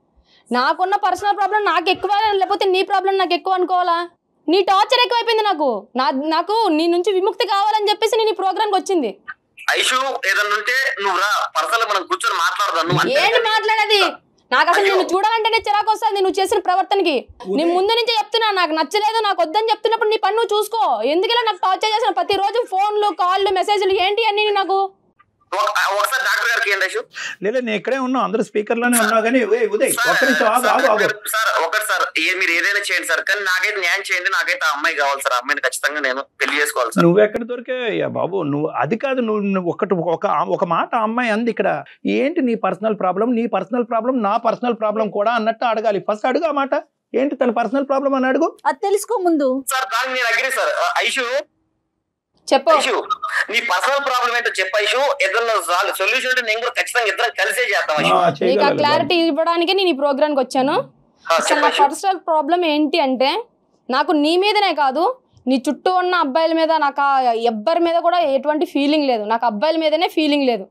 నాకున్న పర్సనల్ ప్రాబ్లం నాకు ఎక్కువ లేకపోతే నీ ప్రాబ్లం నాకు ఎక్కువ అనుకోవాలా నీ టార్చర్ ఎక్కువైపోయింది నాకు నా నాకు నీ నుంచి విముక్తి కావాలని చెప్పేసి నేను ఈ ప్రోగ్రామ్కి వచ్చింది
ఐషు ఏదన్నా ఉంటే నువ్వు రా పర్సనల్ మనం కూర్చొని మాట్లాడదాం నువ్వు అంటే
ఏంటి మాట్లాడేది నాకు అసలు నిన్ను చూడాలంటేనే చిరాకు వస్తుంది నువ్వు చేసిన ప్రవర్తనకి నేను ముందు నుంచే చెప్తున్నా నాకు నచ్చలేదు నాకు వద్దని చెప్తున్నప్పుడు నీ పని నువ్వు చూసుకో ఎందుకలా నాకు టార్చర్ చేసిన ప్రతి రోజు ఫోన్లు కాళ్ళు మెసేజ్లు ఏంటి అన్ని నాకు
ఒక- ఒకసారి డాక్టర్ గారికి ఏంటి ఐషు
లేదా నేను ఇక్కడే ఉన్నావు అందరూ స్పీకర్లోనే ఉన్నావు కానీ ఏ ఉదయ్ ఒక్క నిమిషం ఆగు ఆగు ఆగు
సార్ ఒకటి సార్ ఏ- మీరు ఏదైనా చేయండి సార్ కానీ నాకైతే న్యాయం చేయండి నాకైతే ఆ అమ్మాయి కావాలి సార్ ఆ అమ్మాయిని ఖచ్చితంగా నేను పెళ్లి చేసుకోవాలి సార్
నువ్వు ఎక్కడ దొరికావయ్యా బాబు నువ్వు అది కాదు నువ్వు నువ్వు ఒకటి ఒక ఒక మాట ఆ అమ్మాయి అంది ఇక్కడ ఏంటి నీ పర్సనల్ ప్రాబ్లం నీ పర్సనల్ ప్రాబ్లం నా పర్సనల్ ప్రాబ్లం కూడా అన్నట్టు అడగాలి ఫస్ట్ అడుగు ఆ మాట ఏంటి తన పర్సనల్ ప్రాబ్లం అని అడుగు
అది తెలుసుకో ముందు
సార్ దానికి నేను అగ్రి సార్ ఆ, ఐషు
చెప్పు
ఐషు నీ పర్సనల్ ప్రాబ్లం ఏంటో చెప్పు ఐషు ఏదన్నా సొల్యూషన్ అంటే నేను కూడా ఖచ్చితంగా ఇద్దరం కలిసే చేద్దాం ఐషు
ఆ,
నీకు ఆ
చేయగలగాలి
క్లారిటీ ఇవ్వడానికి నేను ఈ ప్రోగ్రామ్కి వచ్చాను
ఆ,
అసలు
చెప్పు
నా
ఐషు.
పర్సనల్ ప్రాబ్లం ఏంటి అంటే నాకు నీ మీదనే కాదు నీ చుట్టూ ఉన్న అబ్బాయిల మీద నాకు ఆ ఎవ్వరి మీద కూడా ఎటువంటి ఫీలింగ్ లేదు నాకు అబ్బాయిల మీదనే ఫీలింగ్ లేదు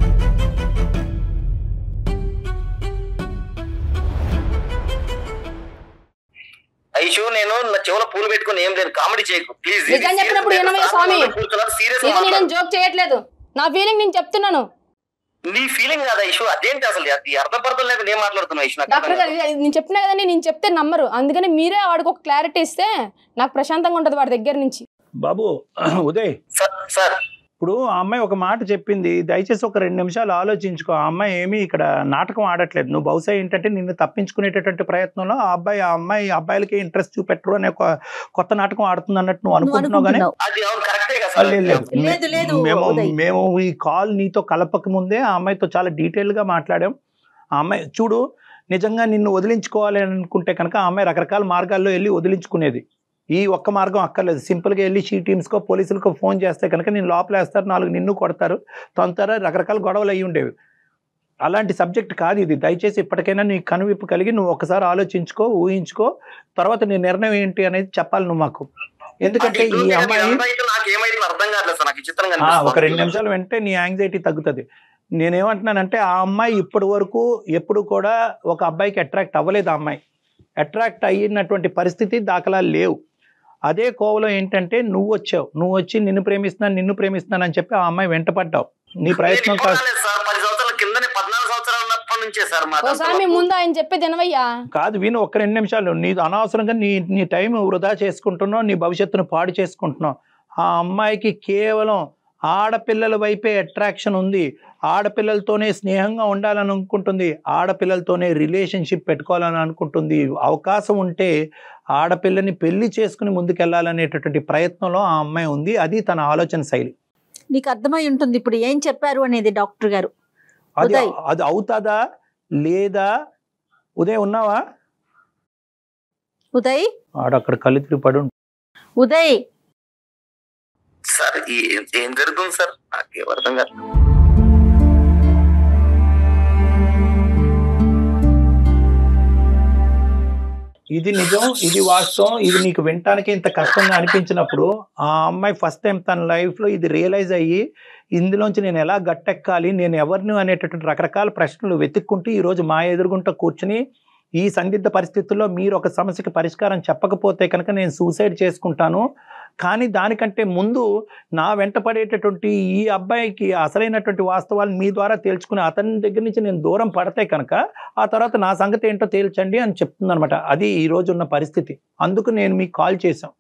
ఐషు నేను నా చెవుల పూలు పెట్టుకుని ఏం లేదు కామెడీ చేయకు ప్లీజ్
నిజం చెప్పినప్పుడు వినవయ్య స్వామి.
సీరియస్
ఇక నేను జోక్ చేయట్లేదు నా ఫీలింగ్ నేను చెప్తున్నాను
నీ ఫీలింగ్ కాదా ఇష్యూ అదేంటి అసలు అది అర్థపర్థం లేకుండా ఏం మాట్లాడుతున్నావు ఇష్యూ నాకు
డాక్టర్ గారు ఇది నేను చెప్పినా కదండి నేను చెప్తే నమ్మరు అందుకని మీరే వాడికి ఒక క్లారిటీ ఇస్తే నాకు ప్రశాంతంగా ఉంటుంది వాడి దగ్గర నుంచి
బాబు ఉదయ్
సార్ సార్
ఇప్పుడు ఆ అమ్మాయి ఒక మాట చెప్పింది దయచేసి ఒక రెండు నిమిషాలు ఆలోచించుకో ఆ అమ్మాయి ఏమీ ఇక్కడ నాటకం ఆడట్లేదు నువ్వు బహుశా ఏంటంటే నిన్ను తప్పించుకునేటటువంటి ప్రయత్నంలో ఆ అబ్బాయి ఆ అమ్మాయి ఆ అబ్బాయిలకి ఇంట్రెస్ట్ చూపెట్టరు అనే ఒక కొత్త నాటకం ఆడుతుంది అన్నట్టు నువ్వు
నువ్వు
అనుకుంటున్నావు కానీ
అనుకుంటున్నావు
అది అవును కరెక్టే కదా
ఆ,
సార్
లేదు, లేదు.
లేదు, లేదు,
మేము
ఉదయ్.
మేము ఈ కాల్ నీతో కలపక ముందే ఆ అమ్మాయితో చాలా డీటెయిల్ గా మాట్లాడాం ఆ అమ్మాయి చూడు నిజంగా నిన్ను వదిలించుకోవాలి అని అనుకుంటే కనుక ఆ అమ్మాయి రకరకాల మార్గాల్లో వెళ్ళి వదిలించుకునేది ఈ ఒక్క మార్గం అక్కర్లేదు సింపుల్ గా వెళ్ళి షీ టీమ్స్కో పోలీసులకో ఫోన్ చేస్తే కనుక నేను లోపలేస్తారు నాలుగు నిన్ను కొడతారు తొంతర రకరకాల గొడవలు అయ్యి ఉండేవి అలాంటి సబ్జెక్ట్ కాదు ఇది దయచేసి ఇప్పటికైనా నీ కనువిప్పు కలిగి నువ్వు ఒకసారి ఆలోచించుకో ఊహించుకో తర్వాత నీ నిర్ణయం ఏంటి అనేది చెప్పాలి నువ్వు మాకు ఎందుకంటే ఈ అమ్మాయి
నాకు ఏమైతే అర్థం కావట్లేదు సార్ నాకు చిత్రంగా
ఆ, ఒక రెండు నిమిషాలు వెంటనే నీ యాంగ్జైటీ తగ్గుతుంది నేనేమంటున్నానంటే ఆ అమ్మాయి ఇప్పటి వరకు ఎప్పుడు కూడా ఒక అబ్బాయికి అట్రాక్ట్ అవ్వలేదు ఆ అమ్మాయి అట్రాక్ట్ అయినటువంటి పరిస్థితి దాఖలా లేవు అదే కోవలో ఏంటంటే నువ్వు వచ్చావు నువ్వు వచ్చి నిన్ను ప్రేమిస్తున్నాను నిన్ను ప్రేమిస్తున్నాను అని చెప్పి ఆ అమ్మాయి వెంట పడ్డావు నీ ప్రయత్నం
నేను
కాదు
ఇప్పుడు రాలేదు సార్ పది సంవత్సరాల కిందనే పద్నాలుగు సంవత్సరాలు ఉన్నప్పటి నుంచే సార్ మా
ఒకసారి మీ ముందు ఆయన చెప్పేది వినవయ్యా
కాదు విను ఒక్క రెండు నిమిషాలు నీ అనవసరంగా నీ నీ టైం వృధా చేసుకుంటున్నావు నీ భవిష్యత్తును పాడు చేసుకుంటున్నావు ఆ అమ్మాయికి కేవలం ఆడపిల్లల వైపే అట్రాక్షన్ ఉంది ఆడపిల్లలతోనే స్నేహంగా ఉండాలని అనుకుంటుంది ఆడపిల్లలతోనే రిలేషన్షిప్ పెట్టుకోవాలని అనుకుంటుంది అవకాశం ఉంటే ఆడపిల్లని పెళ్లి చేసుకుని ముందుకెళ్లాలనేటటువంటి ప్రయత్నంలో ఆ అమ్మాయి ఉంది అది తన ఆలోచన శైలి
నీకు అర్థమై ఉంటుంది ఇప్పుడు ఏం చెప్పారు అనేది డాక్టర్ గారు
అది
ఉదయ్.
అది అవుతుందా లేదా ఉదయం ఉన్నావా
ఉదయ్
ఆడ అక్కడ కళ్ళు తిరిగి పడి ఉంటాడు.
ఉదయ్
సార్ ఈ- ఏం జరుగుతుంది సార్ నాకు అర్థం కాదు
ఇది నిజం ఇది వాస్తవం ఇది నీకు వినటానికి ఇంత కష్టంగా అనిపించినప్పుడు ఆ అమ్మాయి ఫస్ట్ టైం తన లైఫ్ లో ఇది రియలైజ్ అయ్యి ఇందులోంచి నేను ఎలా గట్టెక్కాలి నేను ఎవరిని అనేటటువంటి రకరకాల ప్రశ్నలు వెతుక్కుంటూ ఈ రోజు మా ఎదురుగుంట కూర్చుని ఈ సందిగ్ధ పరిస్థితుల్లో మీరు ఒక సమస్యకి పరిష్కారం చెప్పకపోతే కనుక నేను సూసైడ్ చేసుకుంటాను కానీ దానికంటే ముందు నా వెంట పడేటటువంటి ఈ అబ్బాయికి అసలైనటువంటి వాస్తవాలు మీ ద్వారా తేల్చుకుని అతని దగ్గర నుంచి నేను దూరం పడితే కనుక ఆ తర్వాత నా సంగతి ఏంటో తేల్చండి అని చెప్తుంది అనమాట అది ఈ రోజు ఉన్న పరిస్థితి అందుకు నేను మీకు కాల్ చేశాం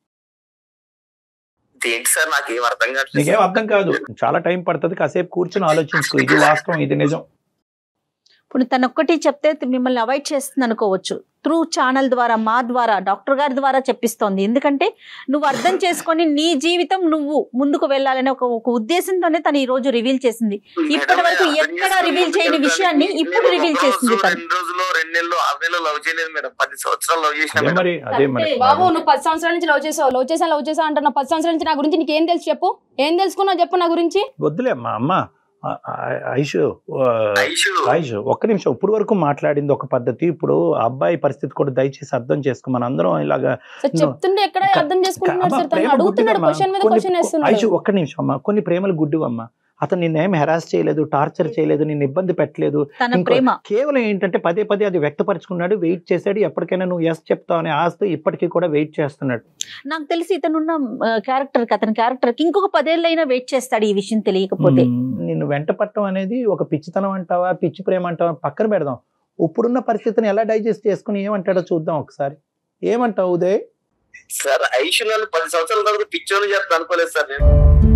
ఏంటి సార్ నాకు ఏం అర్థం కావట్లేదు
నీకేం అర్థం కాదు చాలా టైం పడుతుంది కాసేపు కూర్చొని ఆలోచించుకో ఇది వాస్తవం ఇది నిజం
ఇప్పుడు తను ఒక్కటి చెప్తే మిమ్మల్ని అవాయిడ్ చేస్తుంది అనుకోవచ్చు త్రూ ఛానల్ ద్వారా మా ద్వారా డాక్టర్ గారి ద్వారా చెప్పిస్తోంది ఎందుకంటే నువ్వు అర్థం చేసుకొని నీ జీవితం నువ్వు ముందుకు వెళ్ళాలనే ఒక ఒక ఉద్దేశంతోనే తను ఈ రోజు రివీల్ చేసింది ఇప్పటి వరకు ఎక్కడా రివీల్ చేయని విషయాన్ని ఇప్పుడు రివీల్ చేసింది తను
రెండు రోజులు రెండు నెలలు ఆరు నెలలు లవ్ చేయలేదు మేడం పది సంవత్సరాలు లవ్ చేసిన
అదే
మేడం
మరి అదే మరి
బాబు నువ్వు పది సంవత్సరాల నుంచి లవ్ చేసావు లవ్ చేసా లవ్ చేసా అంటున్నా పది సంవత్సరాల నుంచి నా గురించి నీకు ఏం తెలుసు చెప్పు ఏం తెలుసుకున్నావు చెప్పు నా గురించి
వద్దులే అమ్మా అమ్మ ఆ- ఆ- ఐషు ఆ,
ఐషు
రాజు ఒక్క నిమిషం ఇప్పుడు వరకు మాట్లాడింది ఒక పద్ధతి ఇప్పుడు ఆ అబ్బాయి పరిస్థితి కూడా దయచేసి అర్థం చేసుకో మన అందరం ఇలాగా
సార్ చెప్తుంటే ఎక్కడ
క-
అర్థం చేసుకుంటున్నాడు
అమ్మా,
సార్ తను
ప్రేమ
అడుగుతున్నాడు
గుడ్డిదమ్మా.
క్వశ్చన్ మీద
కొన్ని-
క్వశ్చన్
ఐషు
వేస్తున్నాడు
ఒక్క నిమిషం అమ్మా కొన్ని ప్రేమలు గుడ్డివమ్మా అతను నిన్నేం హెరాస్ చేయలేదు టార్చర్ చేయలేదు నిన్ను ఇబ్బంది పెట్టలేదు
తన
ఇంకో-
ప్రేమ
కేవలం ఏంటంటే పదే పదే అది వ్యక్తపరుచుకున్నాడు వెయిట్ చేశాడు ఎప్పటికైనా నువ్వు ఎస్ చెప్తావు అనే ఆస్తి ఇప్పటికీ కూడా వెయిట్ చేస్తున్నాడు
నాకు తెలిసి ఇతనున్న క్యారెక్టర్ కి అతని క్యారెక్టర్ కి ఇంకొక పదేళ్ళైనా వెయిట్ చేస్తాడు ఈ విషయం తెలియకపోతే
మ్మ్. నిన్ను వెంట పట్టడం అనేది ఒక పిచ్చితనం అంటావా పిచ్చి ప్రేమ అంటావా పక్కన పెడదాం ఇప్పుడున్న పరిస్థితిని ఎలా డైజెస్ట్ చేసుకుని ఏమంటాడో చూద్దాం ఒకసారి ఏమంటావు ఉదయ్
సార్ ఐషు నన్ను పది సంవత్సరాల తర్వాత పిచ్చోని చెప్తా అనుకోలేదు సార్ నేను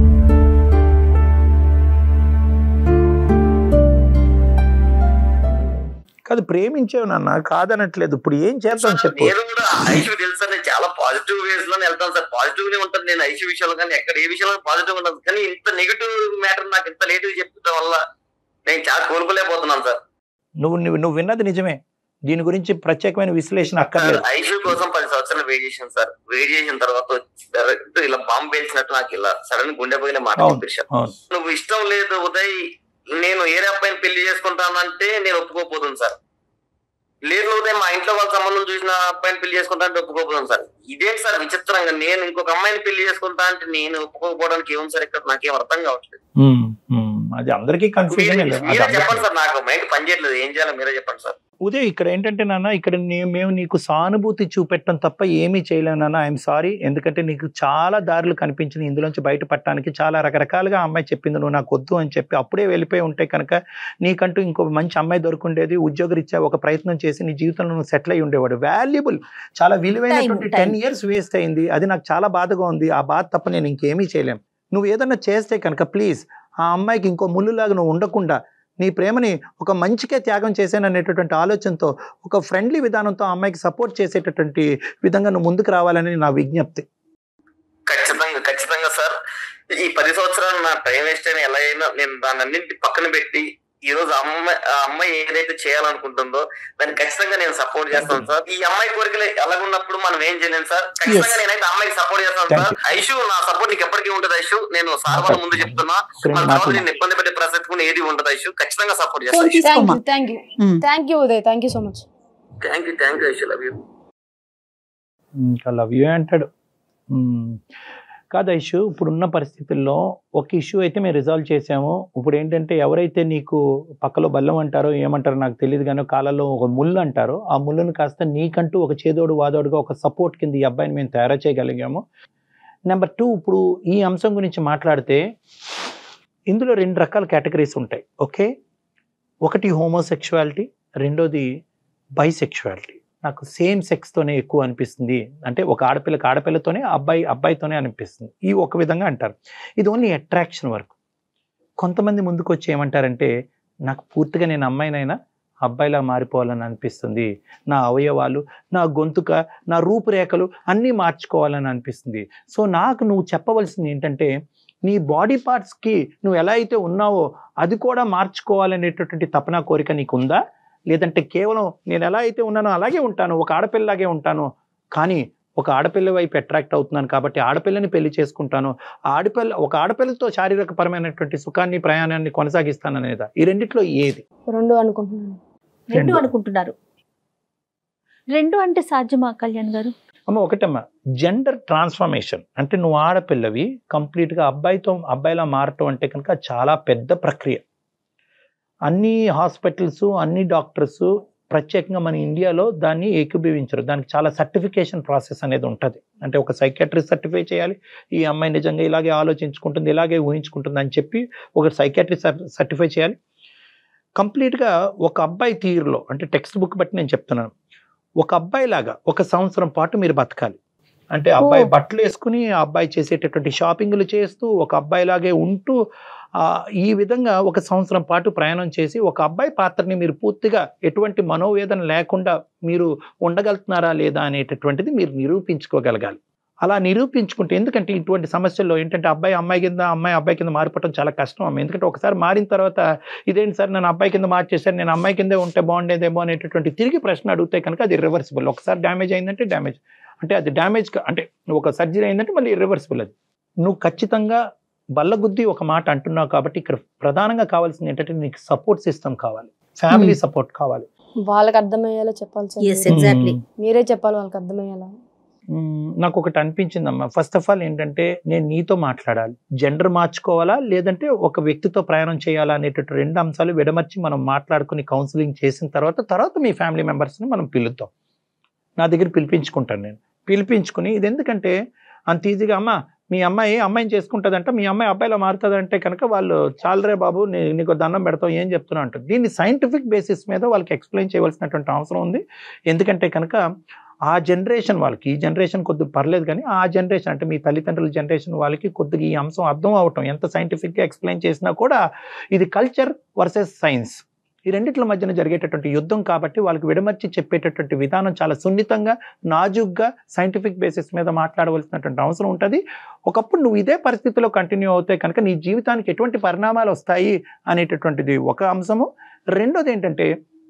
కాదు ప్రేమించావు నాన్న కాదనట్లేదు ఇప్పుడు ఏం చేద్దాం
సార్,
చెప్పు
నేను కూడా ఐషు తెలుసు సార్ నేను చాలా పాజిటివ్ వేస్ లోనే వెళ్తాను సార్ పాజిటివ్ నే ఉంటాను నేను ఐషు విషయంలో కానీ ఎక్కడ ఏ విషయంలో పాజిటివ్ ఉంటాను కానీ ఇంత నెగిటివ్ మ్యాటర్ నాకు ఇంత నెగిటివ్ చెప్పడం వల్ల నేను చాలా కోలుకోలేకపోతున్నాను సార్
నువ్వు నువ్వు నువ్వు విన్నది నిజమే దీని గురించి ప్రత్యేకమైన విశ్లేషణ అక్కర్లేదు
ఐషు కోసం పది సంవత్సరాలు వెయిట్ చేశాను సార్ వెయిట్ చేసిన తర్వాత డైరెక్ట్ ఇలా బాంబు పేల్చినట్టు నాకు ఇలా సడన్ గుండె పోయిన మాట
అవును,
చెప్పేశారు
అవును.
నువ్వు ఇష్టం లేదు ఉదయ్ నేను ఏరే అబ్బాయిని పెళ్లి చేసుకుంటానంటే నేను ఒప్పుకోపోతుంది సార్ లేదు ఉదయ్ మా ఇంట్లో వాళ్ళ సంబంధం చూసిన అబ్బాయిని పెళ్లి చేసుకుంటా అంటే ఒప్పుకోపోతుంది సార్ ఇదేంటి సార్ విచిత్రంగా నేను ఇంకొక అమ్మాయిని పెళ్లి చేసుకుంటా అంటే నేను ఒప్పుకోకపోవడానికి ఏం సార్ ఇక్కడ నాకేం అర్థం కావట్లేదు
మ్మ్. మ్మ్. అది అందరికీ కన్ఫ్యూజన్
మీరే మీరే చెప్పండి సార్ నాకు మైండ్ పని చేయట్లేదు ఏం చేయాలో మీరే చెప్పండి సార్
ఉదయ్ ఇక్కడ ఏంటంటే నాన్న ఇక్కడ నే- మేము నీకు సానుభూతి చూపెట్టడం తప్ప ఏమీ చేయలేము నాన్న ఐఎమ్ సారీ ఎందుకంటే నీకు చాలా దారులు కనిపించింది ఇందులోంచి బయటపడటానికి చాలా రకరకాలుగా ఆ అమ్మాయి చెప్పింది నువ్వు నాకు వద్దు అని చెప్పి అప్పుడే వెళ్ళిపోయి ఉంటే కనుక నీకంటూ ఇంకో మంచి అమ్మాయి దొరుకుండేది ఉద్యోగరీత్యా ఒక ప్రయత్నం చేసి నీ జీవితంలో నువ్వు సెటిల్ అయి ఉండేవాడు వాల్యుబుల్ చాలా విలువైనటువంటి
Time, time.
Ten years waste అయింది అది నాకు చాలా బాధగా ఉంది ఆ బాధ తప్ప నేను ఇంకేమీ చేయలేం నువ్వు ఏదన్నా చేస్తే కనుక ప్లీజ్ ఆ అమ్మాయికి ఇంకో ముళ్ళులాగా నువ్వు ఉండకుండా నీ ప్రేమని ఒక మంచికే త్యాగం చేశాను అనేటటువంటి ఆలోచనతో ఒక ఫ్రెండ్లీ విధానంతో ఆ అమ్మాయికి సపోర్ట్ చేసేటటువంటి విధంగా నువ్వు ముందుకు రావాలని నా విజ్ఞప్తి
ఖచ్చితంగా ఖచ్చితంగా సార్ ఈ పది సంవత్సరాలు నా టైం వేస్ట్ అయినా ఎలా అయినా నేను దాన్ని అన్నింటి పక్కన పెట్టి ఈ రోజు ఆ అమ్మాయి ఆ అమ్మాయి ఏదైతే చేయాలనుకుంటుందో దాన్ని ఖచ్చితంగా నేను సపోర్ట్ చేస్తాను సార్ ఈ అమ్మాయి కోరికలు ఎలాగున్నప్పుడు మనం ఏం చేయలేం సార్ ఖచ్చితంగా నేనైతే ఆ అమ్మాయికి సపోర్ట్ చేస్తాను
Thank
సార్ ఐషు నా సపోర్ట్ నీకు ఎప్పటికీ ఉంటుంది ఐషు నేను సార్ వాళ్ళ ముందు చెప్తున్నా
ప్రేమ
మన
నాకు
తర్వాత నేను ఇబ్బంది పెట్టే ప్రసక్తి కూడా ఏది ఉండదు ఐషు ఖచ్చితంగా సపోర్ట్
ఫోన్
చేస్తాను
థ్యాంక్
తీసుకోమా
you thank you
um.
Thank you Uday thank you so much
thank you thank you Aishu love you
ఇంకా లవ్ యూ అంటాడు మ్మ్. కాదు ఇష్యూ ఇప్పుడున్న పరిస్థితుల్లో ఒక ఇష్యూ అయితే మేము రిజాల్వ్ చేసాము ఇప్పుడు ఏంటంటే ఎవరైతే నీకు పక్కలో బల్లం అంటారో ఏమంటారో నాకు తెలియదు కానీ కాలంలో ఒక ముళ్ళు అంటారో ఆ ముళ్ళును కాస్త నీకంటూ ఒక చేదోడు వాదోడుగా ఒక సపోర్ట్ కింద ఈ అబ్బాయిని మేము తయారు చేయగలిగాము నెంబర్ టూ ఇప్పుడు ఈ అంశం గురించి మాట్లాడితే ఇందులో రెండు రకాల కేటగిరీస్ ఉంటాయి ఓకే ఒకటి హోమోసెక్షువాలిటీ రెండోది బైసెక్షువాలిటీ నాకు సేమ్ సెక్స్తోనే ఎక్కువ అనిపిస్తుంది అంటే ఒక ఆడపిల్లకి ఆడపిల్లతోనే అబ్బాయి అబ్బాయితోనే అనిపిస్తుంది ఈ ఒక విధంగా అంటారు ఇది ఓన్లీ అట్రాక్షన్ వరకు కొంతమంది ముందుకు వచ్చి ఏమంటారంటే నాకు పూర్తిగా నేను అమ్మాయినైనా అబ్బాయిలా మారిపోవాలని అనిపిస్తుంది నా అవయవాలు నా గొంతుక నా రూపురేఖలు అన్నీ మార్చుకోవాలని అనిపిస్తుంది సో నాకు నువ్వు చెప్పవలసింది ఏంటంటే నీ బాడీ పార్ట్స్కి నువ్వు ఎలా అయితే ఉన్నావో అది కూడా మార్చుకోవాలనేటటువంటి తపన కోరిక నీకు ఉందా లేదంటే కేవలం నేను ఎలా అయితే ఉన్నానో అలాగే ఉంటాను ఒక ఆడపిల్లలాగే ఉంటాను కానీ ఒక ఆడపిల్ల వైపు అట్రాక్ట్ అవుతున్నాను కాబట్టి ఆడపిల్లని పెళ్లి చేసుకుంటాను ఆ ఆడపిల్ల ఒక ఆడపిల్లతో శారీరక పరమైనటువంటి సుఖాన్ని ప్రయాణాన్ని కొనసాగిస్తాను అనేదా ఈ రెండిట్లో ఏది
రెండు అనుకుంటున్నాను
రెండు
రెండు.
అనుకుంటున్నారు రెండు అంటే సాధ్యమా కళ్యాణ్ గారు
అమ్మ ఒకటమ్మా జెండర్ ట్రాన్స్ఫర్మేషన్ అంటే నువ్వు ఆడపిల్లవి కంప్లీట్గా అబ్బాయితో అబ్బాయిలా మారటం అంటే కనుక చాలా పెద్ద ప్రక్రియ అన్ని హాస్పిటల్స్ అన్ని డాక్టర్స్ ప్రత్యేకంగా మన ఇండియాలో దాన్ని ఏకీభవించరు దానికి చాలా సర్టిఫికేషన్ ప్రాసెస్ అనేది ఉంటుంది అంటే ఒక సైకాట్రిస్ట్ సర్టిఫై చేయాలి ఈ అమ్మాయి నిజంగా ఇలాగే ఆలోచించుకుంటుంది ఇలాగే ఊహించుకుంటుంది అని చెప్పి ఒక సైకాట్రిస్ట్ సర్టిఫై చేయాలి కంప్లీట్గా ఒక అబ్బాయి తీరులో అంటే టెక్స్ట్ బుక్ బట్టి నేను చెప్తున్నాను ఒక అబ్బాయి లాగా ఒక సంవత్సరం పాటు మీరు బతకాలి అంటే అబ్బాయి
ఓ.
బట్టలు వేసుకుని ఆ అబ్బాయి చేసేటటువంటి షాపింగ్లు చేస్తూ ఒక అబ్బాయి లాగే ఉంటూ ఆ, ఈ విధంగా ఒక సంవత్సరం పాటు ప్రయాణం చేసి ఒక అబ్బాయి పాత్రని మీరు పూర్తిగా ఎటువంటి మనోవేదన లేకుండా మీరు ఉండగలుగుతున్నారా లేదా అనేటటువంటిది మీరు నిరూపించుకోగలగాలి అలా నిరూపించుకుంటే ఎందుకంటే ఇటువంటి సమస్యల్లో ఏంటంటే అబ్బాయి అమ్మాయి కింద అమ్మాయి అబ్బాయి కింద మారిపోవడం చాలా కష్టం అమ్మ ఎందుకంటే ఒకసారి మారిన తర్వాత ఇదేంటి సార్ నేను అబ్బాయి కింద మార్చేసాను నేను అమ్మాయి కిందే ఉంటే బాగుండేదేమో అనేటటువంటి తిరిగి ప్రశ్న అడిగితే కనుక అది రివర్సిబుల్ ఒకసారి డ్యామేజ్ అయిందంటే డ్యామేజ్ అంటే అది డ్యామేజ్ అంటే నువ్వు ఒక సర్జరీ అయిందంటే మళ్ళీ ఇర్రివర్సిబుల్ అది నువ్వు ఖచ్చితంగా బల్లగుద్ది ఒక మాట అంటున్నావు కాబట్టి ఇక్కడ ప్రధానంగా కావాల్సింది ఏంటంటే నీకు సపోర్ట్ సిస్టమ్ కావాలి ఫ్యామిలీ
Hmm.
సపోర్ట్ కావాలి
వాళ్ళకి అర్థమయ్యేలా చెప్పాలి సార్
Yes,
మీరు.
exactly.
మ్మ్.
మీరే చెప్పాలి వాళ్ళకి అర్థమయ్యేలా
మ్మ్. నాకు ఒకటి అనిపించిందమ్మా ఫస్ట్ ఆఫ్ ఆల్ ఏంటంటే నేను నీతో మాట్లాడాలి జెండర్ మార్చుకోవాలా లేదంటే ఒక వ్యక్తితో ప్రయాణం చేయాలా అనేటటువంటి రెండు అంశాలు విడమర్చి మనం మాట్లాడుకుని కౌన్సిలింగ్ చేసిన తర్వాత తర్వాత మీ ఫ్యామిలీ మెంబర్స్ని మనం పిలుద్దాం నా దగ్గర పిలిపించుకుంటాను నేను పిలిపించుకుని ఇది ఎందుకంటే అంత ఈజీగా అమ్మ మీ అమ్మాయి అమ్మాయిని చేసుకుంటుందంట మీ అమ్మాయి అబ్బాయిలో మారుతుందంటే కనుక వాళ్ళు చాలరే బాబు నీ- నీకు దండం పెడతాం ఏం చెప్తున్నావు అంటారు దీన్ని సైంటిఫిక్ బేసిస్ మీద వాళ్ళకి ఎక్స్ప్లెయిన్ చేయవలసినటువంటి అవసరం ఉంది ఎందుకంటే కనుక ఆ జనరేషన్ వాళ్ళకి ఈ జనరేషన్ కొద్దిగా పర్లేదు కానీ ఆ జనరేషన్ అంటే మీ తల్లిదండ్రుల జనరేషన్ వాళ్ళకి కొద్దిగా ఈ అంశం అర్థం అవటం ఎంత సైంటిఫిక్గా ఎక్స్ప్లెయిన్ చేసినా కూడా ఇది కల్చర్ వర్సెస్ సైన్స్ ఈ రెండిట్ల మధ్యన జరిగేటటువంటి యుద్ధం కాబట్టి వాళ్ళకి విడమర్చి చెప్పేటటువంటి విధానం చాలా సున్నితంగా నాజుగ్గా సైంటిఫిక్ బేసిస్ మీద మాట్లాడవలసినటువంటి అవసరం ఉంటుంది ఒకప్పుడు నువ్వు ఇదే పరిస్థితిలో కంటిన్యూ అవుతే కనుక నీ జీవితానికి ఎటువంటి పరిణామాలు వస్తాయి అనేటటువంటిది ఒక అంశము రెండోది ఏంటంటే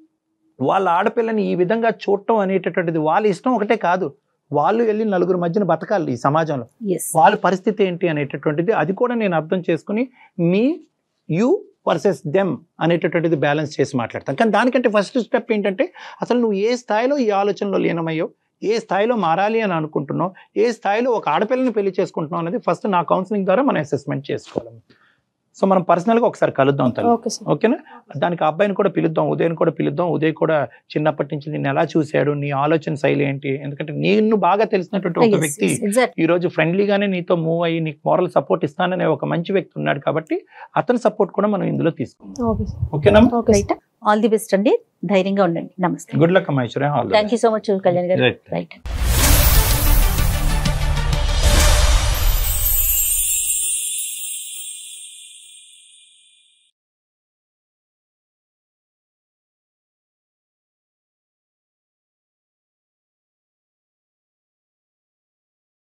వాళ్ళ ఆడపిల్లని ఈ విధంగా చూడటం అనేటటువంటిది వాళ్ళ ఇష్టం ఒకటే కాదు వాళ్ళు వెళ్ళి నలుగురు మధ్యన బతకాలి ఈ సమాజంలో
ఎస్
వాళ్ళ పరిస్థితి ఏంటి అనేటటువంటిది అది కూడా నేను అర్థం చేసుకుని మీ యూ వర్సెస్ దెమ్ అనేటటువంటిది బ్యాలెన్స్ చేసి మాట్లాడతాను కానీ దానికంటే ఫస్ట్ స్టెప్ ఏంటంటే అసలు నువ్వు ఏ స్థాయిలో ఈ ఆలోచనలో లీనమయ్యో ఏ స్థాయిలో మారాలి అని అనుకుంటున్నావు ఏ స్థాయిలో ఒక ఆడపిల్లని పెళ్లి చేసుకుంటున్నావు అనేది ఫస్ట్ నా కౌన్సిలింగ్ ద్వారా మనం అసెస్మెంట్ చేసుకోవాలి సో మనం పర్సనల్గా ఒకసారి కలుద్దాం తల్లి
ఓకే సార్
ఓకేనా దానికి ఆ అబ్బాయిని కూడా పిలుద్దాం ఉదయని కూడా పిలుద్దాం ఉదయ్ కూడా చిన్నప్పటి నుంచి నిన్ను ఎలా చూశాడు నీ ఆలోచన శైలి ఏంటి ఎందుకంటే నిన్ను బాగా తెలిసినటువంటి ఒక వ్యక్తి
ఎగ్జాక్ట్
ఈ రోజు ఫ్రెండ్లీగానే నీతో మూవ్ అయ్యి నీకు మోరల్ సపోర్ట్ ఇస్తాననే ఒక మంచి వ్యక్తి ఉన్నాడు కాబట్టి అతని సపోర్ట్ కూడా మనం ఇందులో తీసుకుందాం
ఓకే సార్
ఓకేనా
okay sir
right all the best అండి ధైర్యంగా ఉండండి నమస్తే
గుడ్ లక్ అమ్మాయి
thank you so much Kalyan garu
right
right